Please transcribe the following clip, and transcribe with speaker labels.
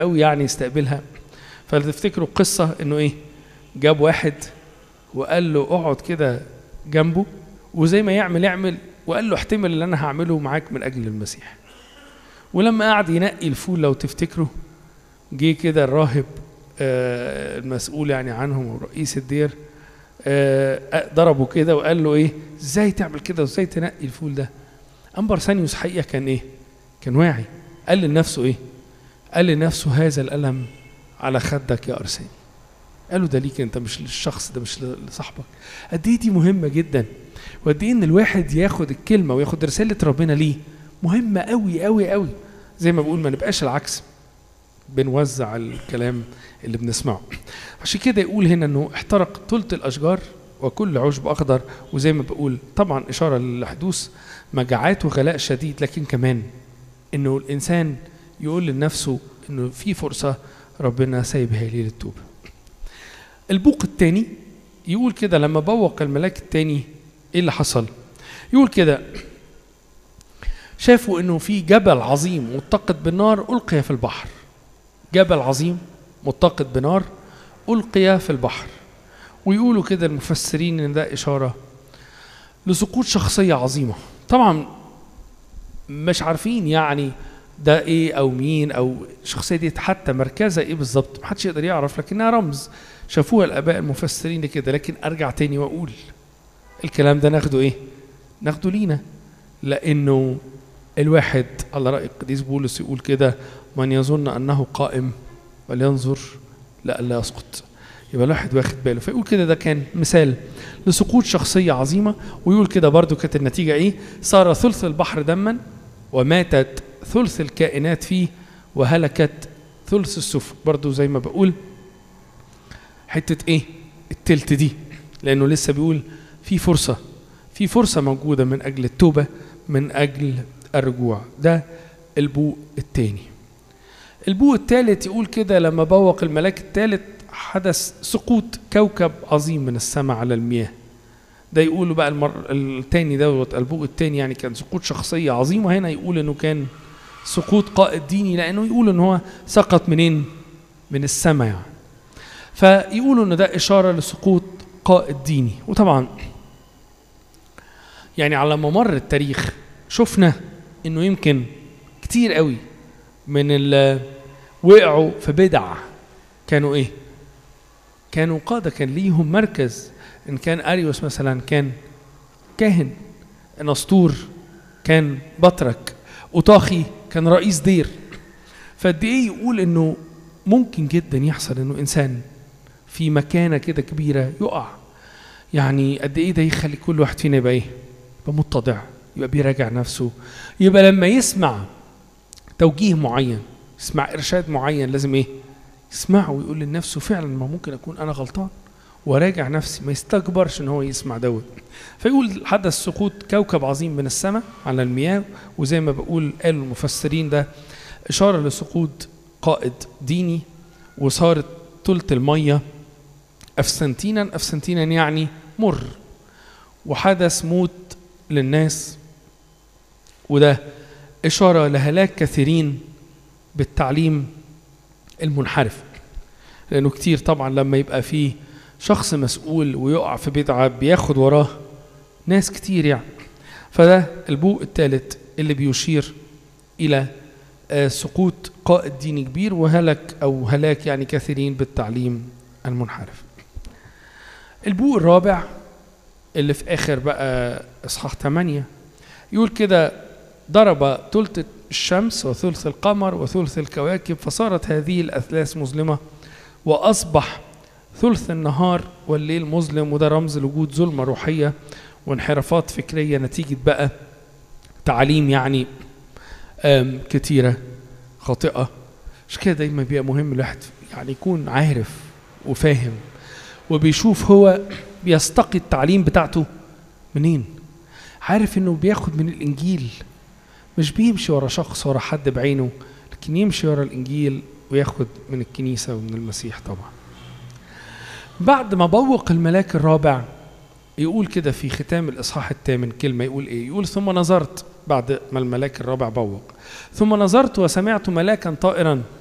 Speaker 1: قوي يعني يستقبلها فتفتكروا القصة انه ايه جاب واحد وقال له اقعد كده جنبه وزي ما يعمل يعمل وقال له احتمل اللي انا هعمله معاك من اجل المسيح ولما قعد ينقي الفول لو تفتكروا جه كده الراهب آه المسؤول يعني عنهم ورئيس الدير آه ضربه كده وقال له ايه ازاي تعمل كده وازاي تنقي الفول ده انبر ثانيوس حقيقه كان ايه كان واعي قال لنفسه ايه قال لنفسه هذا الالم على خدك يا ارساني قال له ده ليك انت مش للشخص ده مش لصاحبك قد ايه دي مهمه جدا وقد ايه ان الواحد ياخد الكلمه وياخد رساله ربنا ليه مهمه قوي قوي قوي زي ما بقول ما نبقاش العكس بنوزع الكلام اللي بنسمعه عشان كده يقول هنا انه احترق ثلث الاشجار وكل عشب اخضر وزي ما بقول طبعا اشاره لحدوث مجاعات وغلاء شديد لكن كمان انه الانسان يقول لنفسه انه في فرصه ربنا سايبها لي للتوبه البوق الثاني يقول كده لما بوق الملاك الثاني ايه اللي حصل يقول كده شافوا انه في جبل عظيم متقد بالنار القي في البحر جبل عظيم متقد بنار القي في البحر ويقولوا كده المفسرين ان ده اشاره لسقوط شخصيه عظيمه طبعا مش عارفين يعني ده ايه او مين او الشخصيه دي حتى مركزها ايه بالظبط محدش يقدر يعرف لكنها رمز شافوها الاباء المفسرين كده لكن ارجع تاني واقول الكلام ده ناخده ايه ناخده لينا لانه الواحد على راي القديس بولس يقول كده من يظن انه قائم ولينظر لئلا يسقط يبقى الواحد واخد باله فيقول كده ده كان مثال لسقوط شخصية عظيمة ويقول كده برضو كانت النتيجة ايه صار ثلث البحر دما وماتت ثلث الكائنات فيه وهلكت ثلث السفن برضو زي ما بقول حتة ايه التلت دي لانه لسه بيقول في فرصة في فرصة موجودة من اجل التوبة من اجل الرجوع ده البوء التاني البوء الثالث يقول كده لما بوق الملاك الثالث حدث سقوط كوكب عظيم من السماء على المياه ده يقولوا بقى المر... التاني دوت البوء التاني يعني كان سقوط شخصية عظيمة هنا يقول انه كان سقوط قائد ديني لانه يقول ان هو سقط منين من السماء يعني فيقولوا ان ده اشارة لسقوط قائد ديني وطبعا يعني على ممر التاريخ شفنا انه يمكن كتير قوي من اللي وقعوا في بدع كانوا ايه كانوا قادة كان ليهم مركز ان كان اريوس مثلا كان كاهن نسطور كان بطرك اوطاخي كان رئيس دير فقد ايه يقول انه ممكن جدا يحصل انه انسان في مكانه كده كبيره يقع يعني قد ايه ده يخلي كل واحد فينا يبقى ايه يبقى متضع يبقى بيراجع نفسه يبقى لما يسمع توجيه معين يسمع ارشاد معين لازم ايه يسمعه ويقول لنفسه فعلا ما ممكن اكون انا غلطان وراجع نفسي ما يستكبرش ان هو يسمع دوت فيقول حدث سقوط كوكب عظيم من السماء على المياه وزي ما بقول قالوا المفسرين ده اشاره لسقوط قائد ديني وصارت تلت الميه افسنتينا افسنتينا يعني مر وحدث موت للناس وده إشارة لهلاك كثيرين بالتعليم المنحرف لأنه كتير طبعا لما يبقى فيه شخص مسؤول ويقع في بدعة بياخد وراه ناس كتير يعني فده البوء الثالث اللي بيشير إلى سقوط قائد ديني كبير وهلك أو هلاك يعني كثيرين بالتعليم المنحرف البوء الرابع اللي في آخر بقى إصحاح 8 يقول كده ضرب ثلث الشمس وثلث القمر وثلث الكواكب فصارت هذه الأثلاث مظلمة وأصبح ثلث النهار والليل مظلم وده رمز لوجود ظلمة روحية وانحرافات فكرية نتيجة بقى تعليم يعني كتيرة خاطئة مش كده دايما بيبقى مهم الواحد يعني يكون عارف وفاهم وبيشوف هو بيستقي التعليم بتاعته منين عارف انه بياخد من الانجيل مش بيمشي ورا شخص ورا حد بعينه لكن يمشي ورا الانجيل وياخد من الكنيسه ومن المسيح طبعا بعد ما بوق الملاك الرابع يقول كده في ختام الاصحاح الثامن كلمه يقول ايه يقول ثم نظرت بعد ما الملاك الرابع بوق ثم نظرت وسمعت ملاكا طائرا